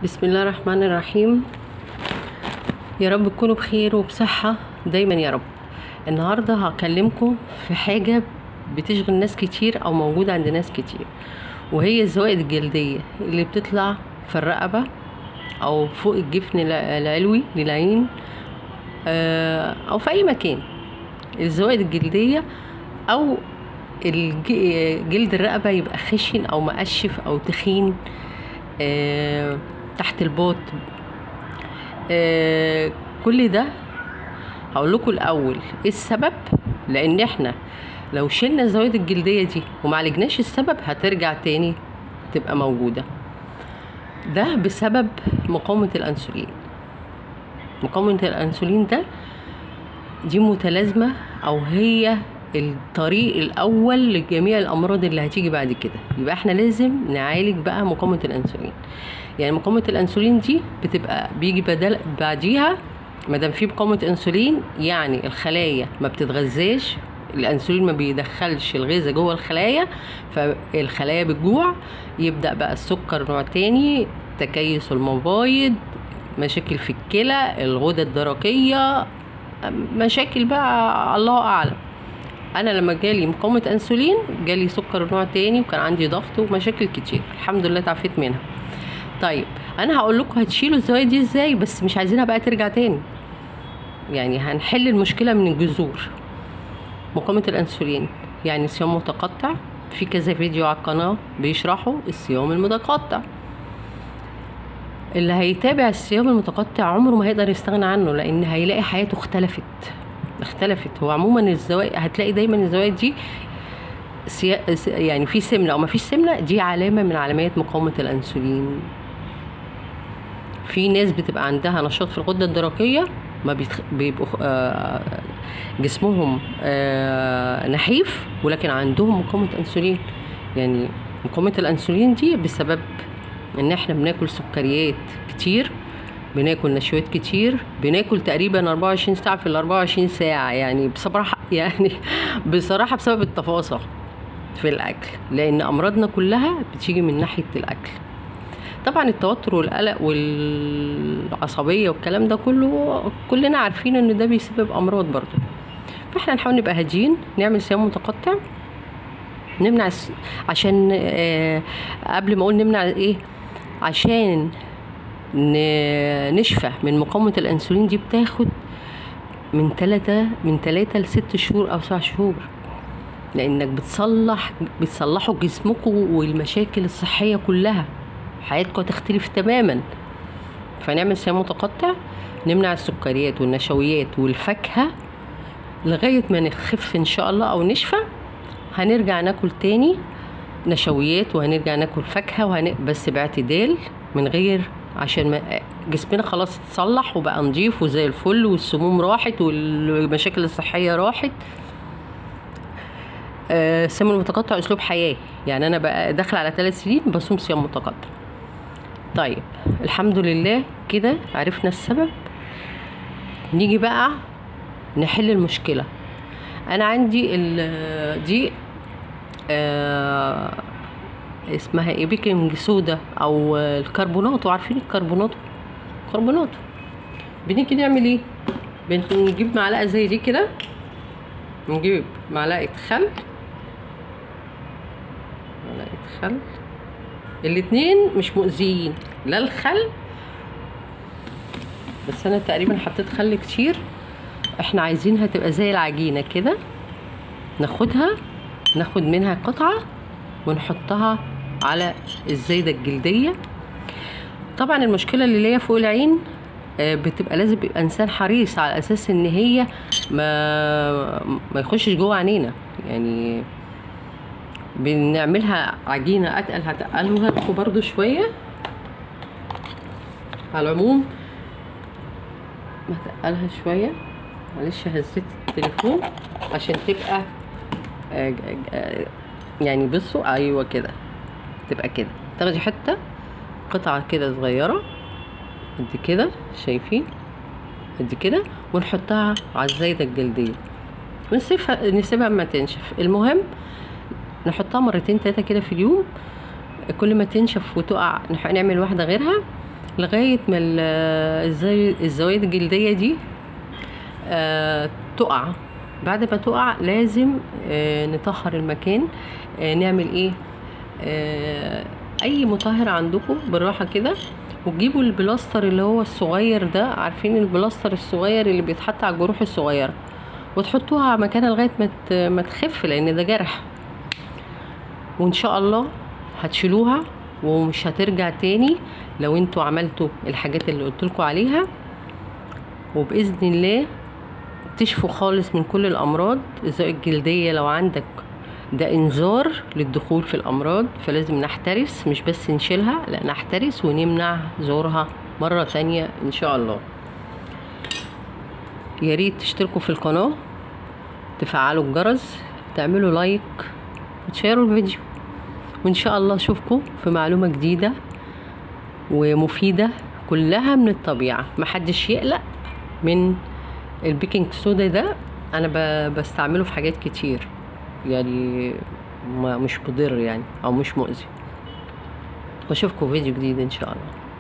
بسم الله الرحمن الرحيم يا رب تكونوا بخير وبصحة دايما يا رب النهاردة هكلمكم في حاجة بتشغل ناس كتير أو موجودة عند ناس كتير وهي الزوائد الجلدية اللي بتطلع في الرقبة أو فوق الجفن الع- العلوي للعين آه، أو في أي مكان الزوائد الجلدية أو الج- جلد الرقبة يبقى خشن أو مقشف أو تخين آه، تحت الباط آه، كل ده هقول لكم الاول ايه السبب لان احنا لو شلنا الزوايد الجلديه دي ومعالجناش السبب هترجع تاني تبقى موجوده ده بسبب مقاومه الانسولين مقاومه الانسولين ده دي متلازمه او هي الطريق الاول لجميع الامراض اللي هتيجي بعد كده يبقى احنا لازم نعالج بقى مقاومه الانسولين يعني مقاومه الانسولين دي بتبقى بيجي بدل بعديها ما دام في مقاومه انسولين يعني الخلايا ما بتتغذاش الانسولين ما بيدخلش الغذاء جوه الخلايا فالخلايا بتجوع يبدا بقى السكر نوع تاني تكيس المبايض مشاكل في الكلى الغدد الدرقيه مشاكل بقى الله اعلم انا لما جالي مقاومه انسولين جالي سكر نوع تاني وكان عندي ضغط ومشاكل كتير الحمد لله تعافيت منها طيب انا هقول لكم هتشيلوا الزوايا دي ازاي بس مش عايزينها بقى ترجع تاني يعني هنحل المشكله من الجذور مقاومه الانسولين يعني صيام متقطع في كذا فيديو على القناه بيشرحوا الصيام المتقطع اللي هيتابع الصيام المتقطع عمره ما هيقدر يستغنى عنه لان هيلاقي حياته اختلفت اختلفت هو عموما الزوايا هتلاقي دايما الزوايا دي سيا... س- يعني في سمنه او ما فيش سمنه دي علامه من علامات مقاومه الانسولين في ناس بتبقى عندها نشاط في الغده الدرقيه ما بيتخ... بيبقوا آه جسمهم آه نحيف ولكن عندهم مقاومه انسولين يعني مقاومه الانسولين دي بسبب ان احنا بناكل سكريات كتير بناكل نشويات كتير بناكل تقريبا 24 ساعه في ال 24 ساعه يعني بصراحه يعني بصراحه بسبب التفاصيل في الاكل لان امراضنا كلها بتيجي من ناحيه الاكل طبعا التوتر والقلق والعصبيه والكلام ده كله كلنا عارفين ان ده بيسبب امراض برضو فاحنا نحاول نبقى هاديين نعمل صيام متقطع نمنع الس... عشان آه قبل ما اقول نمنع ايه عشان ن- نشفى من مقاومة الأنسولين دي بتاخد من تلاتة من تلاتة لست شهور أو سبع شهور لأنك بتصلح بتصلحوا جسمكم والمشاكل الصحية كلها حياتكم هتختلف تماما فنعمل صيام متقطع نمنع السكريات والنشويات والفاكهة لغاية ما نخف إن شاء الله أو نشفى هنرجع ناكل تاني نشويات وهنرجع ناكل فاكهة وهن... بس باعتدال من غير عشان ما جسمنا خلاص اتصلح وبقى نضيف وزي الفل والسموم راحت والمشاكل الصحية راحت آه، الصيام المتقطع اسلوب حياة يعني انا بقى داخل على ثلاث سنين بصوم صيام متقطع طيب الحمد لله كده عرفنا السبب نيجي بقى نحل المشكلة انا عندي ال- دي آه اسمها ايه بيكنج سودا او الكربوناتو عارفين الكربوناتو كربوناتو بنيجي نعمل ايه بنجيب معلقه زي دي كده نجيب معلقه خل معلقه خل الاتنين مش مؤذيين لا الخل بس انا تقريبا حطيت خل كتير احنا عايزينها تبقى زي العجينه كده ناخدها ناخد منها قطعه ونحطها على الزايدة الجلدية طبعا المشكلة اللي ليا فوق العين آه، بتبقى لازم يبقى انسان حريص على اساس ان هي ما ما يخشش جوه عينينا يعني بنعملها عجينة اتقل هتقلها لكم برضو شوية على العموم هتقلها شوية معلش هزيت التليفون عشان تبقى آه، ج- آه، يعني بصوا ايوه كده تبقى كده تاخدي حته قطعه كده صغيره قد كده شايفين قد كده ونحطها على الزايده الجلديه ونسيبها نسيبها ما تنشف المهم نحطها مرتين تلاتة كده في اليوم كل ما تنشف وتقع نح- نعمل واحدة غيرها لغاية ما ال- الزي- الزوايد الجلدية دي آه تقع بعد ما تقع لازم آه نطهر المكان آه نعمل ايه آه اي مطهر عندكم بالراحة كده وتجيبوا البلاستر اللي هو الصغير ده عارفين البلاستر الصغير اللي بيتحط على الجروح الصغيرة وتحطوها على مكانها لغاية ما ت- ما تخف لان ده جرح وان شاء الله هتشيلوها ومش هترجع تاني لو انتوا عملتوا الحاجات اللي قلتلكوا عليها وباذن الله تشفوا خالص من كل الامراض الزائد الجلديه لو عندك ده انذار للدخول في الامراض فلازم نحترس مش بس نشيلها لا نحترس ونمنع ظهورها مره تانية ان شاء الله يا ريت تشتركوا في القناه تفعلوا الجرس تعملوا لايك وتشيروا الفيديو وان شاء الله اشوفكم في معلومه جديده ومفيده كلها من الطبيعه محدش يقلق من البيكنج سودا ده انا ب- بستعمله في حاجات كتير يعني ما مش مضر يعني او مش مؤذي واشوفكم فيديو جديد ان شاء الله